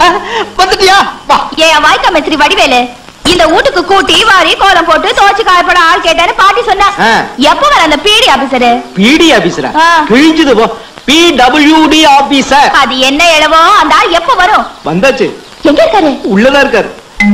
வந்துட்டியா வா ஏன் வாய்க்கா மேஸ்திரி வடிவேலு இந்த வீட்டுக்கு கூட்டி வாரி கோலம் போட்டு தோச்சு காயப்பட ஆள் கேட்டேன்னு பாட்டி சொன்னா ஆ. எப்ப வர அந்த பீடி ஆபீசரு பிடி ஆபீசரா ஆ. கிழிஞ்சது போ பிடபிள்யூடி ஆபீசர் அது என்ன இளவோ அந்த ஆள் எப்ப வரும் வந்தாச்சு எங்க இருக்காரு உள்ளதா இருக்காரு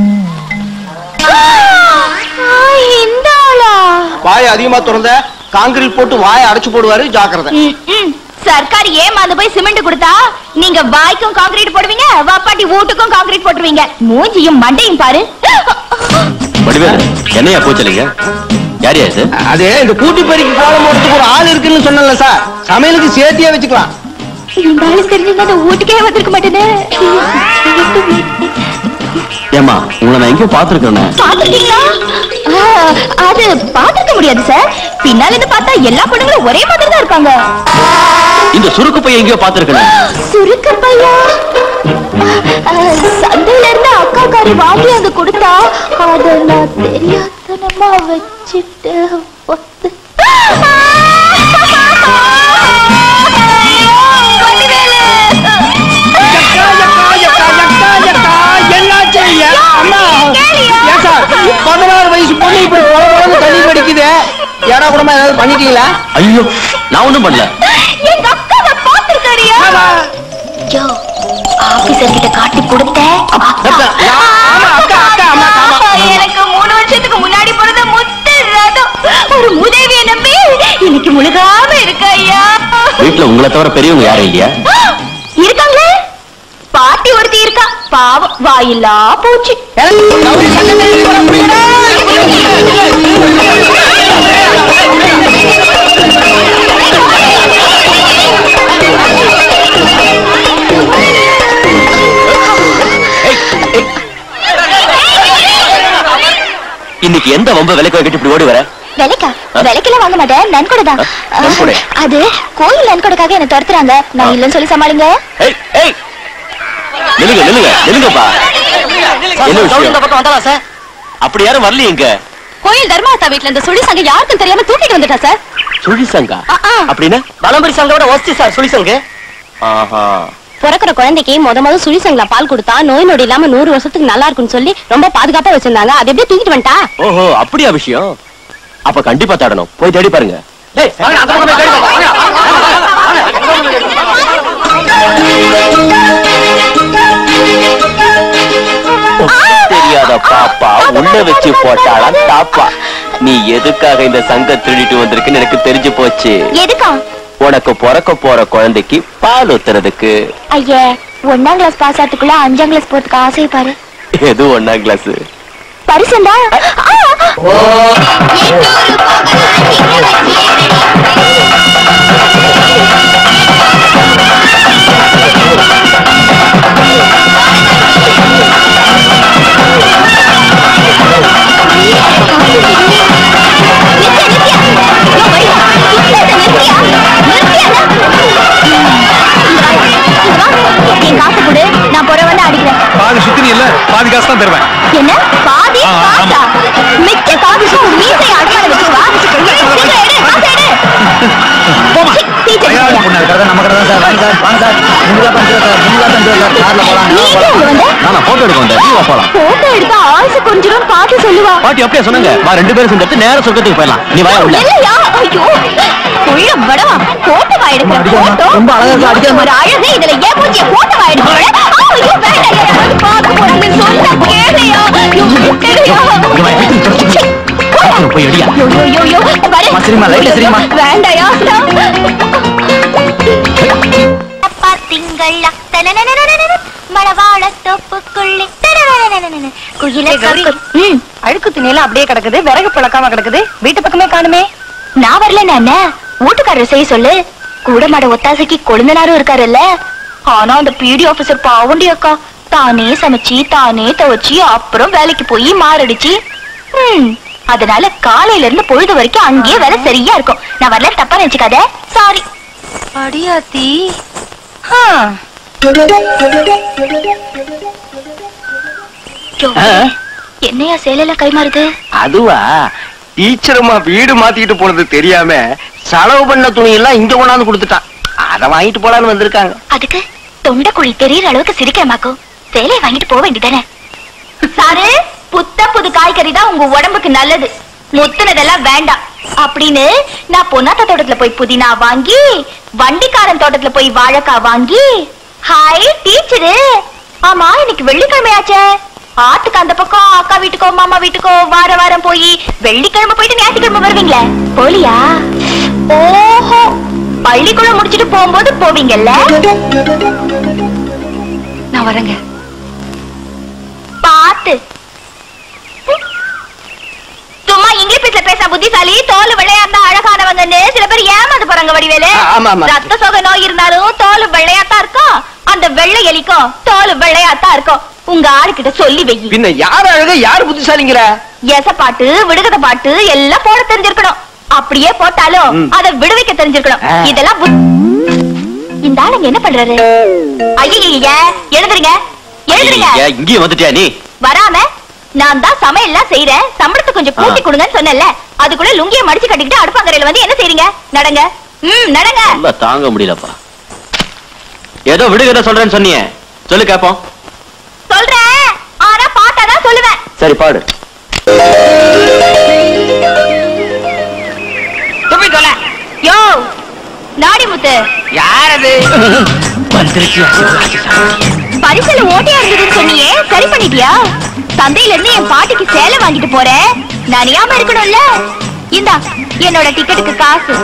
இந்த ஆளா வாய் அதிகமா திறந்த காங்கிரீட் போட்டு வாயை அடைச்சு போடுவாரு ஜாக்கிரதை ம், ம். சர்க்கார் ஏமாந்து போய் சிமெண்ட் கொடுத்தா நீங்க வாய்க்கும் கான்கிரீட் போடுவீங்க வாப்பாட்டி வீட்டுக்கும் கான்கிரீட் போட்டுருவீங்க மூஞ்சியும் மண்டையும் பாரு வடிவேலு என்னையா கூச்சலிங்க யார் யார் இது அது இந்த கூட்டி பெருக்கி கோலம் போடுறதுக்கு ஒரு ஆள் இருக்குன்னு சொன்னல சார் சமையலுக்கு சேர்த்தியே வச்சுக்கலாம் இந்த ஆளு தெரிஞ்சுங்க அந்த வீட்டுக்கே வந்திருக்க மாட்டேனே ஏமா உங்களை நான் எங்கேயோ பாத்துருக்கேன் பாத்துருக்கீங்களா அது பாத்துருக்க முடியாது சார் பின்னால இருந்து பார்த்தா எல்லா பொண்ணுங்களும் ஒரே மாதிரி தான் இருப்பாங்க இந்த சுருக்கு பையன் எங்கேயோ பாத்துருக்கேன் சுருக்க பையா சந்தையில இருந்து அக்கா காரி வாங்கி அங்க கொடுத்தா அத நான் தெரியாதனமா வச்சுட்டு வந்து பதினாறு வயசு பொண்ணு இப்படி உலக உலக தண்ணி படிக்குது யாரா கூடமா ஏதாவது பண்ணிட்டீங்களா ஐயோ நான் ஒண்ணும் பண்ணல எங்க அக்காவை பாத்துருக்காரியா யோ ஆபீசர் கிட்ட காட்டி கொடுத்தேன் அக்கா, யா, ஆமா, அக்கா, அக்கா, ஆமா, ஆமா. எனக்கு மூணு வருஷத்துக்கு முன்னாடி பிறந்த முத்து ரதம் ஒரு மூதேவிய நம்பி இன்னைக்கு முழுகாம இருக்க ஐயா வீட்டுல உங்களை தவிர பெரியவங்க யாரும் இல்லையா இருக்காங்களே பாட்டி ஒருத்தி இருக்கா பாவம் வாயில்லா பூச்சி இன்னைக்கு எந்த வம்ப விலைக்கு வைக்கிட்டு இப்படி ஓடி வர விலைக்கா விலைக்கெல்லாம் வாங்க மாட்டேன் நன்கொடை தான் ஆ, நன்கொடை? அது கோயில் நன்கொடைக்காக என்ன துரத்துறாங்க நான் இல்லைன்னு சொல்லி சமாளிங்க ஏய் ஏய் நில்லுங்க நில்லுங்க நில்லுங்கப்பா என்ன விஷயம் அப்படி யாரும் வரலையே இங்க கோயில் தர்மாஸ்தா வீட்ல இந்த சுழி சங்க யாருக்கும் தெரியாம தூக்கிட்டு வந்துட்டா சார் சுழி சங்கா ஆ, ஆ. அப்படின்னா வலம்பரி சங்கோட வசதி சார் சொல்லி சங்கு ஆஹா பிறக்கிற குழந்தைக்கு முத முத சுழிசங்கல பால் கொடுத்தா நோய் நொடி இல்லாம நூறு வருஷத்துக்கு நல்லா இருக்கும்னு சொல்லி ரொம்ப பாதுகாப்பா வச்சிருந்தாங்க அது எப்படி தூக்கிட்டு வந்துட்டா ஓஹோ அப்படியா விஷயம் அப்ப கண்டிப்பா தேடணும் போய் தேடி பாருங்க ஒண்ணும் தெரியாத பாப்பா உள்ள வச்சு போட்டாலாம் தாப்பா நீ எதுக்காக இந்த சங்க திருடிட்டு வந்திருக்குன்னு எனக்கு தெரிஞ்சு போச்சு எதுக்கா உனக்கு பிறக்க போற குழந்தைக்கு பால் ஊத்துறதுக்கு ஐயா ஒன்னாம் கிளாஸ் பாஸ் ஆகிறதுக்குள்ள அஞ்சாம் கிளாஸ் போறதுக்கு ஆசை பாரு எது ஒன்னாம் கிளாஸ் பரிசந்தா என் காசு கொடு நான் புற வந்து அடிக்கிறேன் பாதி சுத்தினி இல்ல பாதி காசு தான் தருவேன் என்ன பாதி ஆ, ஆமா. காசா மிச்ச காசுக்கும் மீசை அடமான வச்சு வா சீக்கிரம் எடு காசை எடு போமா சீ, டீச்சர் தயாரி இல்லையா? பொண்ணு கடை நம்ம கடை தான் சார் வாங்க சார் வாங்க சார் நீங்களா பஞ்சு சார் நீங்களா பஞ்சு சார் கார்ல போலாம் நீ எங்க இங்க வந்த நானா போட்டோ எடுக்க வந்தேன் நீ வா போலாம் போட்டோ எடுத்தா ஆயுசு கொஞ்சம் பாட்டு சொல்லுவா பாட்டி அப்படியே சொன்னாங்க வா ரெண்டு பேரும் சேர்ந்து எடுத்து நேரா சொர்க்கத்துக்கு போயிடலாம் நீ வாயா உள்ள இல்லையா ஐயோ உள்ள படவா போட்டோ வா எடுக்கிறேன் போட்டோ ரொம்ப அழகா இருக்கு, அடிக்காம. ஒரு அழகு இதுல ஏன் மூஞ்சிய போட்டோ வா எடுக்கிறேன் ஐயோ வேண்டாம் யாராவது பார்க்க போறாங்க சொன்ன கேளையா ஐயோ கேளையா சீ, போடா. போய் அடியா யோ, யோ, யோ, யோ, பாரு. அம்மா, சரிம்மா, லைட்ல சரிம்மா. வேண்டாயா திங்களா மழவாழ தோப்புக்குள்ளே குயில ம் அழுக்கு துணியெல்லாம் அப்படியே கிடக்குது விறகு பிளக்காம கிடக்குது வீட்டு பக்கமே காணுமே நான் வரல நானே வீட்டுக்காரர் செய்ய சொல்லு கூட மாட ஒத்தாசைக்கு கொழுந்தனாரும் இருக்காருல்ல ஆனா அந்த பிடி ஆபீசர் பாவண்டி அக்கா தானே சமைச்சு தானே துவைச்சு அப்புறம் வேலைக்கு போய் மாரடிச்சு ம் அதனால காலையில இருந்து பொழுது வரைக்கும் அங்கேயே வேலை சரியா இருக்கும் நான் வரல தப்பா நினைச்சுக்காத சாரி அடியாத்தி என்னையா சேலையில கை மாறுது அதுவா டீச்சரம்மா வீடு மாத்திக்கிட்டு போனது தெரியாம செலவு பண்ண துணி எல்லாம் இங்க கொண்டாந்து கொடுத்துட்டான் அத வாங்கிட்டு போலான்னு வந்திருக்காங்க அதுக்கு தொண்டை குழி தெரியற அளவுக்கு சிரிக்கிறமாக்கும் சேலையை வாங்கிட்டு போக வேண்டியதானே சாரு புத்த புது காய்கறி தான் உங்க உடம்புக்கு நல்லது முத்துனதெல்லாம் வேண்டாம் அப்படின்னு நான் பொன்னாத்த தோட்டத்துல போய் புதினா வாங்கி வண்டிக்காரன் தோட்டத்துல போய் வாழைக்காய் வாங்கி ஹாய் டீச்சரு ஆமா இன்னைக்கு வெள்ளிக்கிழமையாச்சே ஆத்துக்கு அந்த பக்கம் அக்கா வீட்டுக்கோ மாமா வீட்டுக்கோ வார வாரம் போய் வெள்ளிக்கிழமை போயிட்டு ஞாயிற்றுக்கிழமை வருவீங்களே போலியா ஓஹோ பள்ளிக்கூடம் முடிச்சிட்டு போகும்போது போவீங்கல்ல நான் வரேங்க பாத்து சும்மா இங்கிலீஷ்ல பேச புத்திசாலி தோல் வெள்ளையாத்தா அழகானவங்கன்னு சில பேர் ஏமாந்து போறாங்க வடிவேலு ஆ, ஆமா, ஆமா. ரத்த சோகை நோய் இருந்தாலும் தோல் வெள்ளையாத்தா இருக்கும் அந்த வெள்ளை எலிக்கும் தோல் வெள்ளையாத்தா இருக்கும் உங்க ஆளுகிட்ட சொல்லி வை பின்ன யார் அழக யார் புத்திசாலிங்கிற எச பாட்டு விடுகத பாட்டு எல்லாம் போட தெரிஞ்சிருக்கணும் அப்படியே போட்டாலும் ம். அத விடுவிக்க தெரிஞ்சிருக்கணும் ஆ. இதெல்லாம் புத்- இந்த ஆளுங்க என்ன பண்றாரு ஐயய்ய எழுதுறீங்க எழுதுறீங்க ஐயா, இங்கேயும் வந்துட்டியா நீ வராம நான் தான் சமையல்லாம் செய்யறேன் சம்பளத்தை கொஞ்சம் கூட்டி ஆ. கொடுங்கன்னு சொன்னேன்ல அதுக்குள்ள லுங்கிய மடிச்சு கட்டிக்கிட்டு அடுப்பாங்கரையில வந்து என்ன செய்றீங்க நடங்க ம் நடங்க ரொம்ப தாங்க முடியலப்பா ஏதோ விடுகதை சொல்றேன்னு சொன்னியே சொல்லு கேப்போம் சொல்றேன் ஆனா பார்த்தாதான் சொல்லுவேன் சரி பாடு துப்பி தொலை யோ நாடி முத்து யார் அது பரிசுல ஓட்டையா இருந்ததுன்னு சொன்னியே சரி பண்ணிட்டியா சந்தையில இருந்து என் பாட்டிக்கு சேலை வாங்கிட்டு போறேன் நனையாம இருக்கணும்ல இந்தா என்னோட டிக்கெட்டுக்கு காசு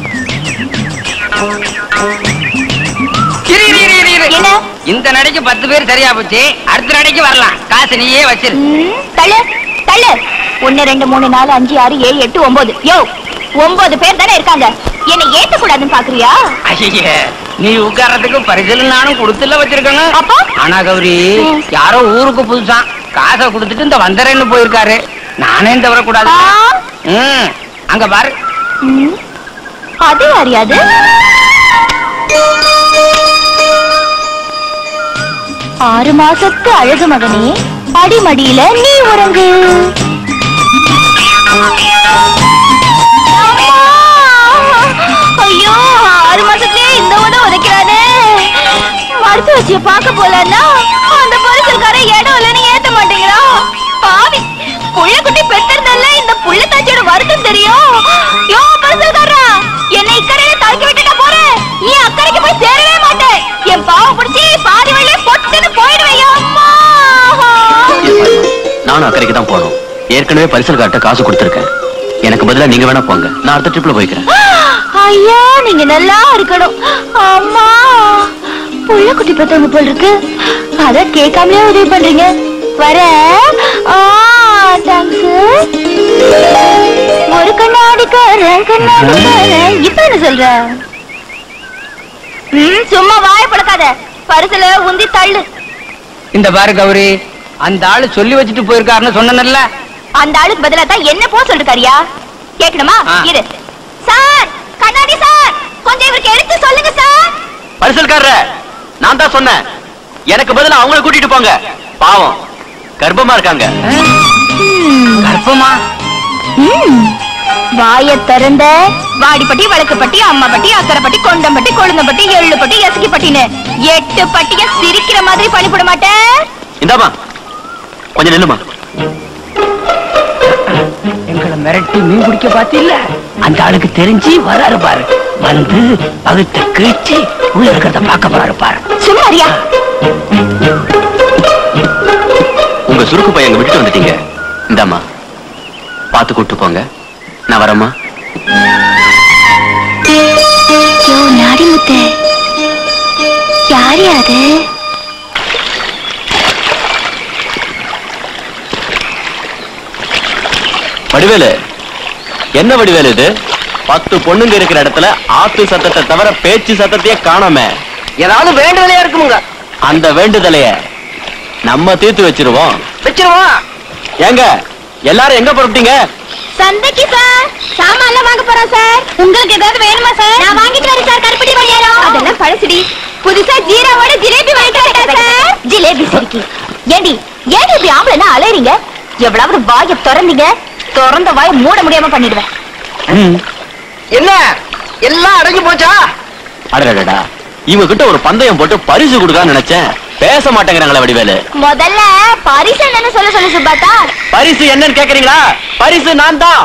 இரு, இரு, இரு, இரு, இரு. என்ன இந்த நடைக்கு பத்து பேர் சரியா போச்சு அடுத்த நடைக்கு வரலாம் காசு நீயே வச்சிரு ம், தள்ளு தள்ளு ஒன்னு ரெண்டு மூணு நாலு அஞ்சு ஆறு ஏழு எட்டு ஒன்பது யோ ஒன்பது பேர் தானே இருக்காங்க என்னை ஏத்த கூடாதுன்னு பாக்குறியா ஐயே நீ உட்கார்றதுக்கு பரிசல் நானும் கொடுத்துல வச்சிருக்கேங்க அப்போ? ஆனா கௌரி ம். யாரோ ஊருக்கு புதுசா காசை கொடுத்துட்டு இந்த வந்தரேன்னு போயிருக்காரு நானே இந்த வரக்கூடாது ஆ, ம் அங்க பாரு ம், அது யாரியாது ஆறு மாசத்து அழகு மகனே அடிமடியில நீ உறங்கு அம்மா! ஐயோ ஆறு மாசத்துலயே இந்த உத உதைக்கிறானே மருத்துவச்சிய பார்க்க போலன்னா அந்த பரிசல்காரன் இடம் இல்லைன்னு ஏத்த மாட்டேங்கிறான் பாவி புள்ள குட்டி பெத்திருந்தல்ல இந்த புள்ள தாச்சியோட வருத்தம் தெரியும் யோ பரிசல்காரா என்னை இக்கரையில தடுக்கி விட்டுட்டா போறேன் நீ அக்கறைக்கு போய் சேரவே மாட்டேன் என் பாவம் பிடிச்சி பாதி வழியே பொட்டுன்னு போயிடுவையா அம்மா நானும் அக்கறைக்கு தான் போகணும் ஏற்கனவே பரிசல் காட்ட காசு கொடுத்துருக்கேன் எனக்கு பதிலா நீங்க வேணா போங்க நான் அடுத்த ட்ரிப்ல போய்க்கிறேன் ஐயா நீங்க நல்லா இருக்கணும் அம்மா புள்ள குட்டி பெத்தவங்க போல் இருக்கு அத கேட்காமலே உதவி பண்றீங்க வர தேங்க்ஸ் ஒரு கண்ணாடிக்காரன் கண்ணாடிக்காரன் இப்ப என்ன சொல்ற ம், சும்மா வாய பழக்காத பரிசுல உந்தி தள்ளு இந்த பாரு கௌரி அந்த ஆளு சொல்லி வச்சுட்டு போயிருக்காருன்னு சொன்னேன்ல அந்த ஆளுக்கு பதிலா தான் என்ன போ சொல்லிருக்காரியா கேட்கணுமா ஆ. இரு சார் கண்ணாடி சார் கொஞ்சம் இவருக்கு எடுத்து சொல்லுங்க சார் பரிசல்காரர நான் தான் சொன்னேன் எனக்கு பதிலா அவங்கள கூட்டிட்டு போங்க பாவம் கர்ப்பமா இருக்காங்க கர்ப்பமா வாய திறந்த வாடிப்பட்டி வழக்குப்பட்டி அம்மாப்பட்டி அக்கரைப்பட்டி கொண்டம்பட்டி கொழுந்தம்பட்டி எள்ளுப்பட்டி எசக்கிப்பட்டின்னு எட்டு பட்டிய சிரிக்கிற மாதிரி பண்ணிவிட மாட்டேன் இந்தாமா கொஞ்சம் நில்லுமா எங்களை மிரட்டி மீன் பிடிக்க பாத்தில்ல அந்த ஆளுக்கு தெரிஞ்சு வராரு பாரு வந்து பகுத்த கிழிச்சு உள்ள இருக்கிறத பார்க்க போறாரு பாரு சும்மாரியா உங்க சுருக்கு பையன் விட்டுட்டு வந்துட்டீங்க இந்தாமா பார்த்து கூட்டு போங்க நான் வரேம்மா யோ நாடி முத்து யார் அது வடிவேலு என்ன வடிவேலு இது பத்து பொண்ணுங்க இருக்கிற இடத்துல ஆத்து சத்தத்தை தவிர பேச்சு சத்தத்தையே காணோமே ஏதாவது வேண்டுதலையா இருக்குமுங்க அந்த வேண்டுதலைய நம்ம தீர்த்து வச்சிருவோம் வச்சிருவோம் ஏங்க எல்லாரும் எங்க புறப்பட்டீங்க சந்தைக்கு சார் சாமான்லாம் வாங்க போறோம் சார் உங்களுக்கு ஏதாவது வேணுமா சார் நான் வாங்கிட்டு வரேன் சார் கருப்பட்டி பணியாரம் அதெல்லாம் பழசுடி புதுசா ஜீராவோட ஜிலேபி வாங்கிட்டு வரேன் சார் ஜிலேபி சிரிக்கி ஏண்டி ஏண்டி இப்படி ஆம்பளைனா அலையறீங்க எவ்வளவு வாய திறந்தீங்க திறந்த வாய மூட முடியாம பண்ணிடுவேன் என்ன எல்லாம் அடங்கி போச்சா அடடடா இவங்க கிட்ட ஒரு பந்தயம் போட்டு பரிசு கொடுக்கான்னு நினைச்சேன் பேச மாட்டேங்கிறாங்களா வடிவேலு முதல்ல பரிசு என்னன்னு சொல்ல சொல்லு சுப்பாத்தா பரிசு என்னன்னு கேக்குறீங்களா பரிசு நான் தான்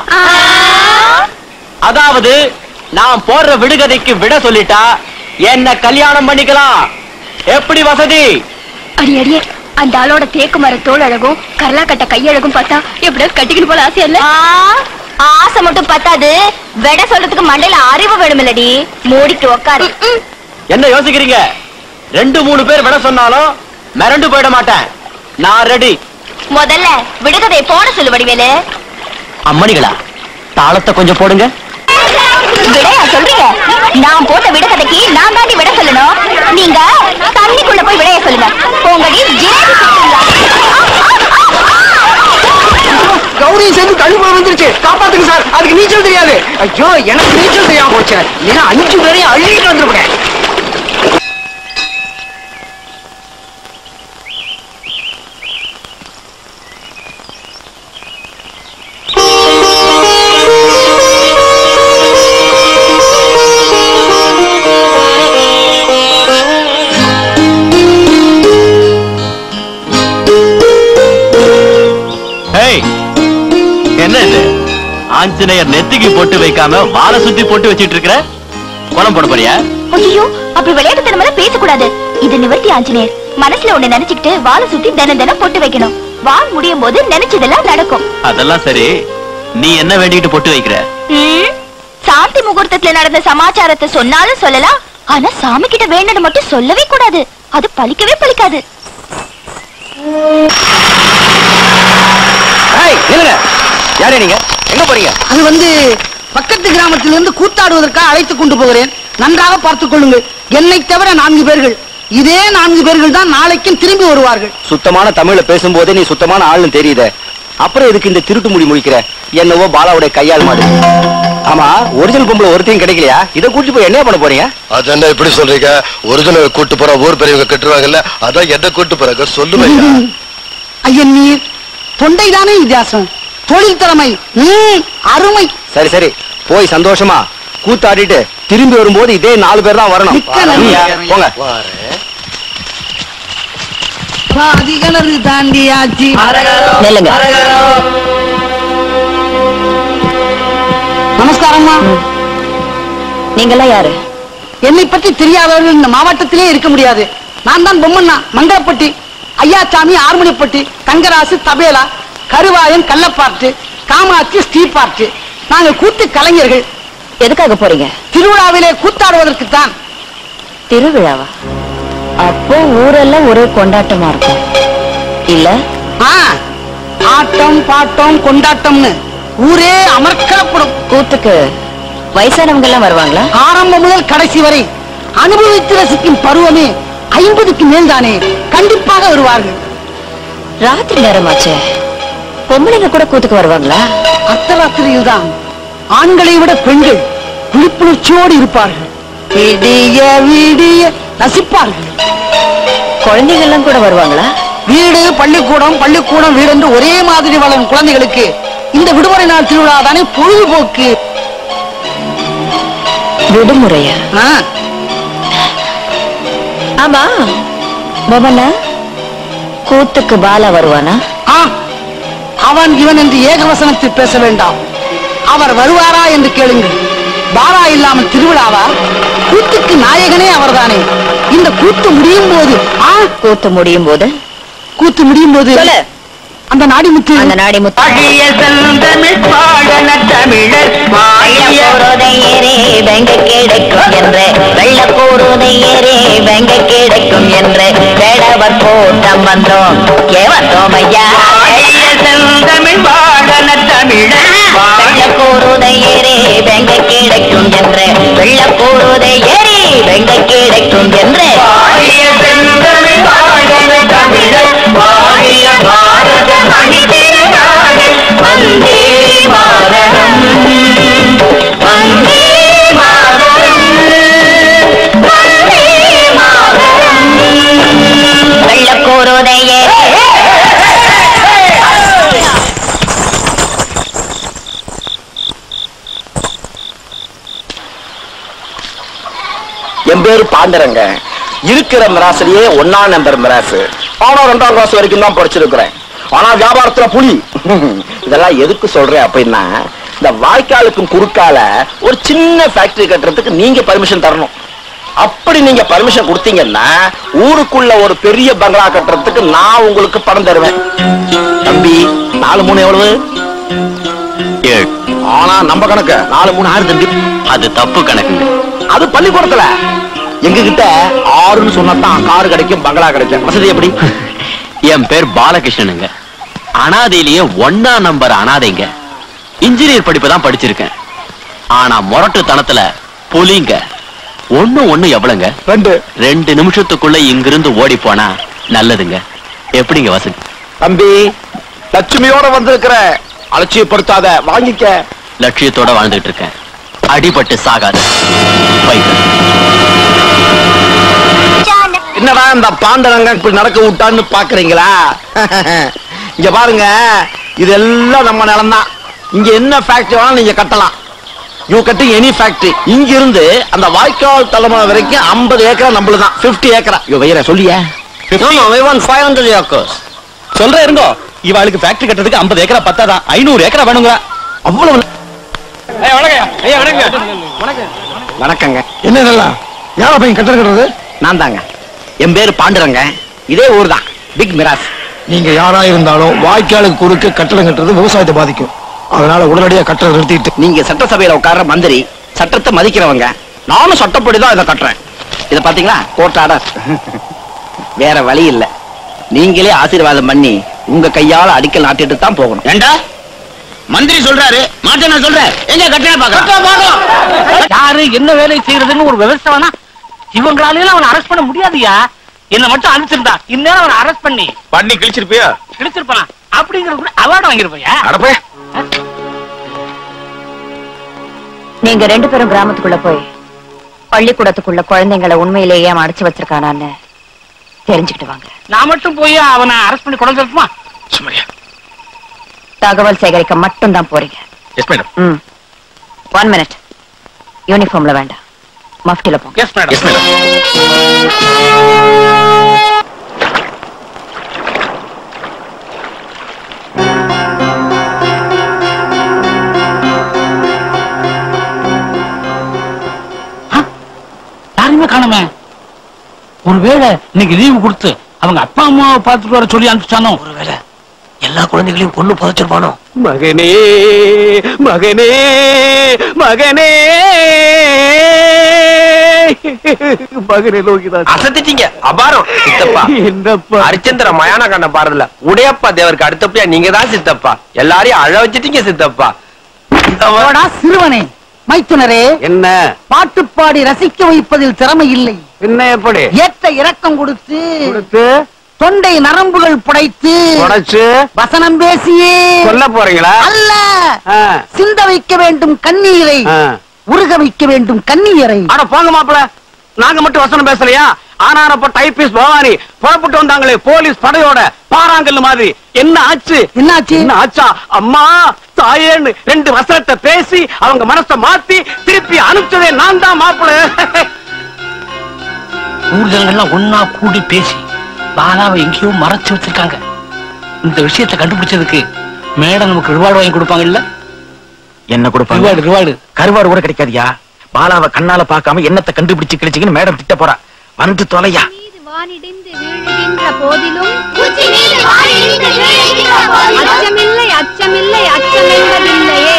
அதாவது நான் போடுற விடுகதைக்கு விட சொல்லிட்டா என்ன கல்யாணம் பண்ணிக்கலாம் எப்படி வசதி அடி அடியே அந்த ஆளோட தேக்கு மர தோல் அழகும் கரலா கட்ட கையழகும் பார்த்தா எப்படியாவது கட்டிக்கணும் போல ஆசையா இல்ல ஆசை மட்டும் பத்தாது விட சொல்றதுக்கு மண்டையில அறிவு வேணுமில்லடி மூடிட்டு உக்காரு என்ன யோசிக்கிறீங்க ரெண்டு மூணு பேர் விட சொன்னாலும் மிரண்டு போயிட மாட்டேன் நான் ரெடி முதல்ல விடுகதை போட சொல்லு வடிவேலு அம்மணிகளா தாளத்தை கொஞ்சம் போடுங்க விடையா சொல்றீங்க நான் போட்ட விடுகதைக்கு நான் தாண்டி விட சொல்லணும் நீங்க தண்ணிக்குள்ள போய் விடைய சொல்லுங்க உங்கடி ஜிலேபி சாப்பிடுறீங்களா? கௌரி சேர்ந்து தள்ளுபடி வந்துருச்சு காப்பாத்துங்க சார் அதுக்கு நீச்சல் தெரியாது ஐயோ எனக்கு நீச்சல் தெரியாம போச்சு இல்லைன்னா அஞ்சு பேரையும் அள்ளிட்டு வந்துருப்பேன் ஹேய் என்ன இது ஆஞ்சநேயர் நெத்திக்கு போட்டு வைக்காம வாழை சுத்தி போட்டு வச்சிட்டு இருக்கிற கோலம் போட போறியா ஐயோ அப்படி விளையாட்டுத்தனமெல்லாம் பேசக்கூடாது இது நிவர்த்தி ஆஞ்சநேயர் மனசுல ஒண்ணு நினைச்சுக்கிட்டு வாழை சுத்தி தினம் தினம் பொட்டு வைக்கணும் வால் முடியும் போது நினைச்சதெல்லாம் நடக்கும் அதெல்லாம் சரி நீ என்ன வேண்டிட்டு போட்டு வைக்கிற ம், சாந்தி முகூர்த்தத்துல நடந்த சமாச்சாரத்தை சொன்னாலும் சொல்லலாம் ஆனா சாமி கிட்ட வேண்டது மட்டும் சொல்லவே கூடாது அது பலிக்கவே பலிக்காது ஏய், நில்லுங்க யாரே நீங்க எங்க போறீங்க அது வந்து பக்கத்து கிராமத்திலிருந்து கூத்தாடுவதற்காக அழைத்து கொண்டு போகிறேன் நன்றாக பார்த்துக் கொள்ளுங்கள் என்னை தவிர நான்கு பேர்கள் இதே நான்கு பேர்கள் தான் நாளைக்கும் திரும்பி வருவார்கள் சுத்தமான தமிழ்ல பேசும்போதே நீ சுத்தமான ஆளுன்னு தெரியுதே அப்புறம் எதுக்கு இந்த திருட்டு முடி முடிக்கிற என்னவோ பாலாவுடைய கையால் மாடு ஆமா ஒரிஜினல் பொம்பளை ஒருத்தையும் கிடைக்கலையா இதை கூட்டிட்டு போய் என்ன பண்ண போறீங்க அது என்ன இப்படி சொல்றீங்க ஒரிஜினல் கூட்டு போற ஊர் பெரியவங்க கட்டுருவாங்கல்ல அதான் எதை கூட்டு போறாங்க சொல்லுவையா ஐயன் நீர் தொண்டைதானே வித்தியாசம் தொழில் திறமை ம், அருமை சரி சரி போய் சந்தோஷமா கூத்தாடிட்டு திரும்பி வரும்போது இதே நாலு பேர் தான் வரணும் மிக்க நன்றி. ம், போங்க வாரேன் பாதி கிணறு தாண்டியாச்சு நெல்லுங்க நமஸ்காரம்மா நீங்கெல்லாம் யாரு என்னை பற்றி தெரியாதவர்கள் இந்த மாவட்டத்திலே இருக்க முடியாது நான் தான் பொம்மண்ணா மங்களப்பட்டி ஐயாச்சாமி ஆறுமணிப்பட்டி தங்கராசு தபேலா கருவாயன் கள்ளப்பாட்டு காமாட்சி ஸ்ரீபாட்டு நாங்கள் கூத்து கலைஞர்கள் எதுக்காக போறீங்க திருவிழாவிலே கூத்தாடுவதற்கு தான் திருவிழாவா அப்போ ஊரெல்லாம் ஒரே கொண்டாட்டமா இருக்கும் இல்ல ஆ, ஆட்டம் பாட்டம் கொண்டாட்டம்னு ஊரே அமர்க்கப்படும் கூத்துக்கு வயசானவங்க எல்லாம் வருவாங்களா ஆரம்பம் முதல் கடைசி வரை அனுபவித்து ரசிக்கும் பருவமே ஐம்பதுக்கு மேல்தானே கண்டிப்பாக வருவார்கள் ராத்திரி நேரமாச்சே பொம்பளைங்க கூட கூத்துக்கு வருவாங்களா அர்த்தராத்திரியில் தான் ஆண்களை விட பெண்கள் விழிப்புணர்ச்சியோடு இருப்பார்கள் விடிய விடிய ரசிப்பார்கள் குழந்தைங்க எல்லாம் கூட வருவாங்களா வீடு பள்ளிக்கூடம் பள்ளிக்கூடம் வீடு என்று ஒரே மாதிரி வளரும் குழந்தைகளுக்கு இந்த விடுமுறை நாள் திருவிழா தானே பொழுதுபோக்கு விடுமுறையா ஆ, ஆமா பொம்மண்ணா கூத்துக்கு பாலா வருவானா ஆ, அவன் இவன் என்று ஏகவசனத்தில் பேச வேண்டாம் அவர் வருவாரா என்று கேளுங்கள் பாரா இல்லாமல் திருவிழாவா கூத்துக்கு நாயகனே அவர்தானே இந்த கூத்து முடியும் போது ஆ, கூத்து முடியும் போது கூத்து முடியும் போது சொல்லு. அந்த நாடிமுத்து அந்த நாடி முத்து வெள்ளக்கூறுதையரே வெங்க கிடைக்கும் என்று வெள்ளக்கூறுதையரே வெங்க கிடைக்கும் என்று வேடவர் கூட்டம் வந்தோம் ஏ வந்தோம் ஐயா வெள்ளக்கூறுதையரே வெங்க கிடைக்கும் என்று வெள்ளக்கூறுதையரே வெங்க கிடைக்கும் என்று பாரத மணி வந்தே மாதரம் வந்தே மாதரம் வந்தே மாதரம் வெள்ளக்கூறுதையே என் பேரு பாண்டரங்க இருக்கிற மிராசிலேயே ஒன்னா நம்பர் மிராசு ஆனா ரெண்டாம் கிளாஸ் வரைக்கும் தான் படிச்சிருக்கிறேன் ஆனா வியாபாரத்துல புலி இதெல்லாம் எதுக்கு சொல்றேன் அப்படின்னா இந்த வாய்க்காலுக்கும் குறுக்கால ஒரு சின்ன ஃபேக்டரி கட்டுறதுக்கு நீங்க பர்மிஷன் தரணும் அப்படி நீங்க பர்மிஷன் கொடுத்தீங்கன்னா ஊருக்குள்ள ஒரு பெரிய பங்களா கட்டுறதுக்கு நான் உங்களுக்கு பணம் தருவேன் தம்பி நாலு மூணு எவ்வளவு ஏழு ஆனா நம்ம கணக்கு நாலு மூணு ஆறு தம்பி அது தப்பு கணக்குங்க அது பள்ளிக்கூடத்துல எங்க கிட்ட ஆறுன்னு சொன்னதான் காரு கிடைக்கும் பங்களா கிடைக்கும் வசதி எப்படி என் பேர் பாலகிருஷ்ணனுங்க அனாதையிலேயே ஒன்னா நம்பர் அனாதைங்க இன்ஜினியர் படிப்பு தான் படிச்சிருக்கேன் ஆனா முரட்டுத்தனத்துல புலிங்க ஒண்ணு ஒண்ணு எவ்வளவுங்க ரெண்டு ரெண்டு நிமிஷத்துக்குள்ள இங்கிருந்து ஓடி போனா நல்லதுங்க எப்படிங்க வசதி தம்பி லட்சுமியோட வந்திருக்கிற அலட்சியப்படுத்தாத வாங்கிக்க லட்சியத்தோட வாழ்ந்துட்டு இருக்கேன் அடிபட்டு சாகாது போயிட்டு. என்னடா இந்த பாண்டரங்க இப்படி நடக்க விட்டான்னு பாக்குறீங்களா இங்க பாருங்க இதெல்லாம் நம்ம நிலம்தான் இங்க என்ன ஃபேக்டரி வேணாலும் நீங்க கட்டலாம் யூ கட்டி எனி ஃபேக்டரி இங்க இருந்து அந்த வாய்க்கால் தலைமுறை வரைக்கும் 50 ஏக்கரா நம்மளுதான் 50 ஏக்கரா யோ வைர சொல்லியா ஃபைவ் ஹண்ட்ரட் ஏக்கர்ஸ் சொல்றேன் இருங்கோ இவாளுக்கு ஃபேக்டரி கட்டுறதுக்கு 50 ஏக்கரா பத்தாதான் ஐநூறு ஏக்கரா வேணுங்க அவ்வளவு வணக்கங்க என்ன இதெல்லாம் யாரா பையன் கட்டட கட்டுறது நான் தாங்க என் பேரு பாண்டுரங்க இதே ஊர் தான் பிக் மிராஸ் நீங்க யாரா இருந்தாலும் வாய்க்காலுக்கு குறுக்க கட்டடம் கட்டுறது விவசாயத்தை பாதிக்கும் அதனால உடனடியா கட்டடம் நிறுத்திட்டு நீங்க சட்டசபையில உட்கார்ற மந்திரி சட்டத்தை மதிக்கிறவங்க நானும் சட்டப்படி தான் இதை கட்டுறேன் இதை பாத்தீங்களா கோர்ட் ஆர்டர் வேற வழி இல்ல நீங்களே ஆசீர்வாதம் பண்ணி உங்க கையால அடிக்கல் நாட்டிட்டு தான் போகணும் ஏண்டா மந்திரி சொல்றாரு மாட்டேன் நான் சொல்றேன் எங்க கட்டண பாக்கலாம் யாரு என்ன வேலை செய்யறதுன்னு ஒரு விவசாய வேணா இவங்களால அவனை அரெஸ்ட் பண்ண முடியாதுயா என்ன மட்டும் அனுப்பிச்சிருந்தா இந்நேரம் அவனை அரெஸ்ட் பண்ணி பண்ணி கிழிச்சிருப்பியா கிழிச்சிருப்பான் அப்படிங்கிறது கூட அவார்டு வாங்கிருப்பையா அடப்பே நீங்க ரெண்டு பேரும் கிராமத்துக்குள்ள போய் பள்ளிக்கூடத்துக்குள்ள குழந்தைங்களை உண்மையிலேயே அவன் அடைச்சு வச்சிருக்கானான்னு தெரிஞ்சுக்கிட்டு வாங்க நான் மட்டும் போய் அவனை அரெஸ்ட் பண்ணி கொண்டு வந்துருமா சுமரியா தகவல் சேகரிக்க மட்டும் தான் போறீங்க yes madam hmm one minute யூனிஃபார்ம்ல வேண்டாம் மஃப்டில போங்க எஸ் மேடம் எஸ் மேடம் யாரையுமே காணுமே ஒருவேளை இன்னைக்கு லீவு கொடுத்து அவங்க அப்பா அம்மாவை பார்த்துட்டு வர சொல்லி அனுப்பிச்சானோ ஒருவேளை எல்லா குழந்தைகளையும் பொண்ணு புதைச்சிருப்பானோ மகனே மகனே மகனே மகனே லோகிதாஸ் அசத்திட்டீங்க அபாரம் சித்தப்பா என்னப்பா அரிச்சந்திர மயான கண்ண பாடுறதுல உடையப்பா தேவருக்கு அடுத்தபடியா நீங்க தான் சித்தப்பா எல்லாரையும் அழ வச்சிட்டீங்க சித்தப்பா போடா சிறுவனே மைத்துனரே என்ன பாட்டு பாடி ரசிக்க வைப்பதில் திறமை இல்லை என்ன எப்படி ஏற்ற இரக்கம் கொடுத்து கொடுத்து தொண்டை நரம்புகள் புடைத்து உடைச்சு வசனம் பேசியே சொல்ல போறீங்களா அல்ல ஆ, சிந்த வைக்க வேண்டும் கண்ணீரை ஆ. உருக வைக்க வேண்டும் கண்ணீரை அட போங்க மாப்பிள நாங்க மட்டும் வசனம் பேசலையா ஆனாரப்ப டைபிஸ்ட் பவானி புறப்பட்டு வந்தாங்களே போலீஸ் படையோட பாறாங்கல் மாதிரி என்ன ஆச்சு என்னாச்சு என்ன ஆச்சா அம்மா தாயேன்னு ரெண்டு வசனத்தை பேசி அவங்க மனச மாத்தி திருப்பி அனுப்பிச்சதே நான் தான் மாப்பிள ஊர் ஜனங்கள்லாம் ஒன்னா கூடி பேசி பாலாவை எங்கேயோ மறைச்சு வச்சிருக்காங்க இந்த விஷயத்தை கண்டுபிடிச்சதுக்கு மேடம் நமக்கு ரிவார்டு வாங்கி கொடுப்பாங்க இல்ல என்ன ரிவார்டு ரிவார்டு கருவாடு கூட கிடைக்காதியா பாலாவை கண்ணால பார்க்காம என்னத்தை கண்டுபிடிச்சு கிழிச்சிங்கன்னு மேடம் திட்ட போறா வந்து தொலையா வானிடிந்து வீழுகின்ற போதிலும் அச்சமில்லை அச்சமில்லை அச்சம் என்பதில்லையே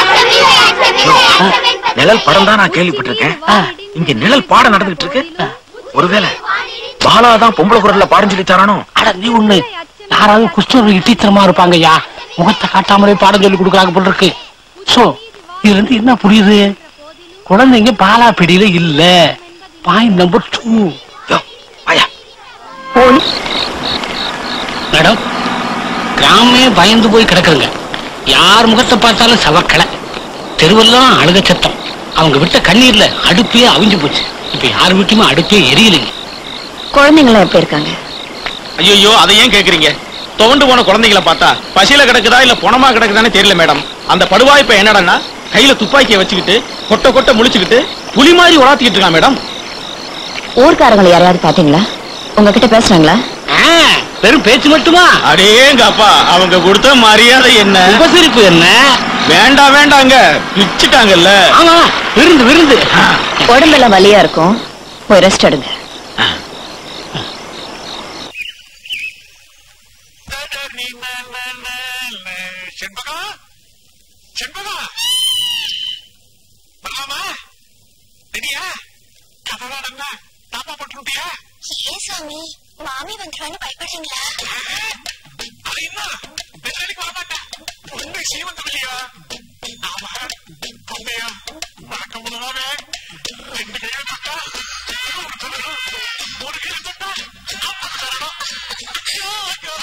நிழல் படம் தான் நான் கேள்விப்பட்டிருக்கேன் இங்க நிழல் பாடம் நடந்துகிட்டு இருக்கு ஒருவேளை பாலா தான் பொம்பளை குரல்ல பாடம் சொல்லி தரானோ அட நீ ஒண்ணு யாராவது குஷ்டரோகி டீச்சரமா இருப்பாங்கய்யா முகத்தை காட்டாமலே பாடம் சொல்லி கொடுக்குறாங்க போல இருக்கு சோ இதுல இருந்து என்ன புரியுது குழந்தைங்க பாலா பிடியில இல்ல பாயிண்ட் நம்பர் டூ ஆயா மேடம் கிராமே பயந்து போய் கிடக்குறங்க யார் முகத்தை பார்த்தாலும் சவக்கலை தெருவெல்லாம் அழுக சத்தம் அவங்க விட்ட கண்ணீர்ல அடுப்பே அவிஞ்சு போச்சு இப்ப யார் வீட்டுமே அடுப்பே எரியலைங்க குழந்தைங்களாம் எப்படி இருக்காங்க ஐயோ அதை ஏன் கேக்குறீங்க துவண்டு போன குழந்தைகளை பார்த்தா பசியில கிடக்குதா இல்ல பொணமா கிடக்குதான்னு தெரியல மேடம் அந்த படுவாய் இப்ப என்னடான்னா கையில துப்பாக்கியை வச்சுக்கிட்டு கொட்ட கொட்ட முழிச்சுக்கிட்டு புலி மாதிரி உலாத்திக்கிட்டு இருக்கான் மேடம் ஊர்க்காரங்களை யாரையாவது பாத்தீங்களா உங்ககிட்ட பேசுறாங்களா ஆ, வெறும் பேச்சு மட்டுமா அடேங்க அப்பா அவங்க கொடுத்த மரியாதை என்ன உபசரிப்பு என்ன வேண்டாம் வேண்டாங்க பிச்சுட்டாங்கல்ல ஆமா விருந்து விருந்து உடம்பெல்லாம் வலியா இருக்கும் போய் ரெஸ்ட் எடுங்க செண்பகா செண்பகா வரலாமா ரெடியா கதலாம் என்ன தாப்பா போட்டுட்டியா ஏன் சாமி மாமி வந்துருவான்னு பயப்படுறீங்களா அது என்ன வெள்ளடிக்கு வரமாட்டேன் உண்மை சீமந்தம் இல்லையா ஆமா பொம்மையா வணக்கம் முன்னாவே ரெண்டு கையில தொட்டா ஒரு சொல்லணும் ஒரு கையில தொட்டா நாற்பது தரணும் ஐயோ, ஐயோ.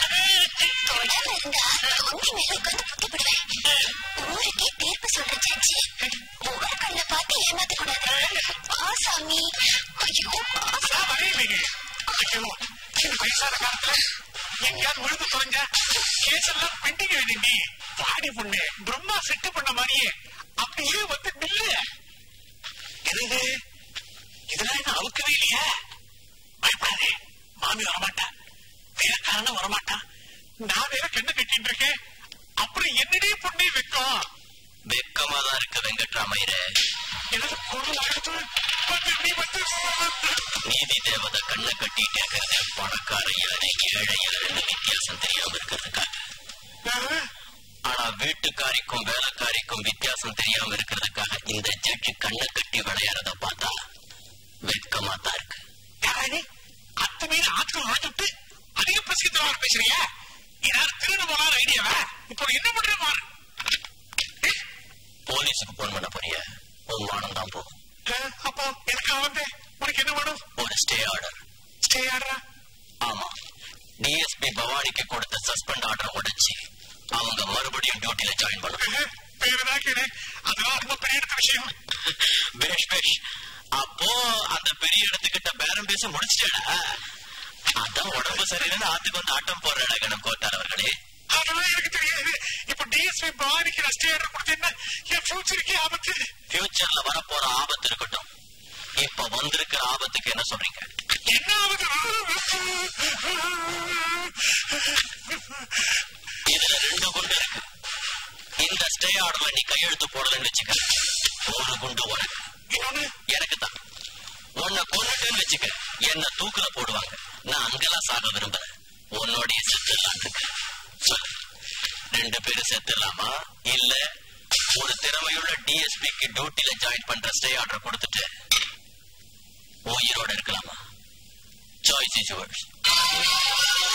தொடாம இருந்தா உண்மை மேல உட்காந்து புத்தி விடுவேன் ஊருக்கே தீர்ப்பு சொல்ற ஜட்ஜி ஒவ்வொரு கண்ணை பார்த்து ஏமாத்த கூடாது வா சாமி ஐயோ வா அதான் வரையிலையே ஐயோ இந்த வயசான காலத்துல எங்கேயாவது விழுந்து தொலைஞ்சா கேஸ் எல்லாம் பெண்டிங் எழுதி பாடி பொண்ணு பிரம்மா செட்டு பண்ண மாதிரியே அப்படியே வந்து நில்லு எது இதெல்லாம் என்ன அவுக்கவே இல்லையா பயப்படாதே மாமி வரமாட்டா வேலைக்காரனும் வரமாட்டான் நான் வேற கண்ணு கட்டிட்டு இருக்கேன் அப்புறம் என்னடி பொண்ணே வெக்கம் வெக்கமா தான் இருக்கு வெங்கட்ராமையரே எனது குரல் அழுத்து வந்து நீ வந்து நீதி தேவதை கண்ணை கட்டிட்டு இருக்கிறது பணக்கார யானை ஏழை யாருன்னு வித்தியாசம் தெரியாம இருக்கிறதுக்காக ஆனா வீட்டுக்காரிக்கும் வேலைக்காரிக்கும் வித்தியாசம் தெரியாம இருக்கிறதுக்காக இந்த ஜட்ஜி கண்ணை கட்டி விளையாடுறத பார்த்தா வெக்கமா தான் இருக்கு யாரானே அத்தை மீது ஆட்கள் வாங்கிட்டு அதிக பிரசித்தமாக பேசுறியா ஏதாவது திருடு போனால ஐடியாவா இப்போ என்ன பண்ற பாரு போலீஸுக்கு போன் பண்ண போறிய உன் மானம் தான் போகும் அஹ், அப்போ எனக்கு வந்து உனக்கு என்ன வேணும் ஒரு ஸ்டே ஆர்டர் ஸ்டே ஆடுறா ஆமா டிஎஸ்பி பவானிக்கு கொடுத்த சஸ்பெண்ட் ஆர்டர் உடைச்சு அவங்க மறுபடியும் டியூட்டில ஜாயின் பண்ணணும் பேர் தான் கேடு அதெல்லாம் ரொம்ப பெரிய எடுத்த விஷயம் பேஷ் பேஷ் அப்போ அந்த பெரிய இடத்துக்கிட்ட பேரம் பேசி முடிச்சிட்டா அதான் உடம்பு சரியில்லைன்னு ஆத்துக்கு வந்து ஆட்டம் போடுறடா கணம் கோட்டார் அவர்களே அதெல்லாம் எனக்கு தெரியாது இப்போ டிஎஸ்பி பவானிக்கு நான் ஸ்டே ஆர்டர் கொடுத்தேன்னா என் ஃபியூச்சருக்கு ஆபத்து ஃபியூச்சர்ல வரப்போற ஆபத்து இருக்கட்டும் இப்ப வந்திருக்கிற ஆபத்துக்கு என்ன சொல்றீங்க என்ன ஆபத்து இதுல ரெண்டு குண்டு இருக்கு இந்த ஸ்டே ஆர்டர்ல நீ கையெழுத்து போடலன்னு வச்சுக்க ஒரு குண்டு உனக்கு இன்னொன்னு எனக்கு தான் உன்னை கொண்டுட்டேன்னு வச்சுக்க என்ன தூக்குல போடுவாங்க நான் அங்கெல்லாம் சாக விரும்பல உன்னோடைய செத்துலாம் இருக்கு சொல்லு ரெண்டு பேரும் செத்துலாமா இல்ல ஒரு திறமையுள்ள டிஎஸ்பிக்கு டியூட்டில ஜாயின் பண்ற ஸ்டே ஆர்டர் கொடுத்துட்டு உயிரோட இருக்கலாமா சாய்ஸ் இஸ் யுவர்ஸ்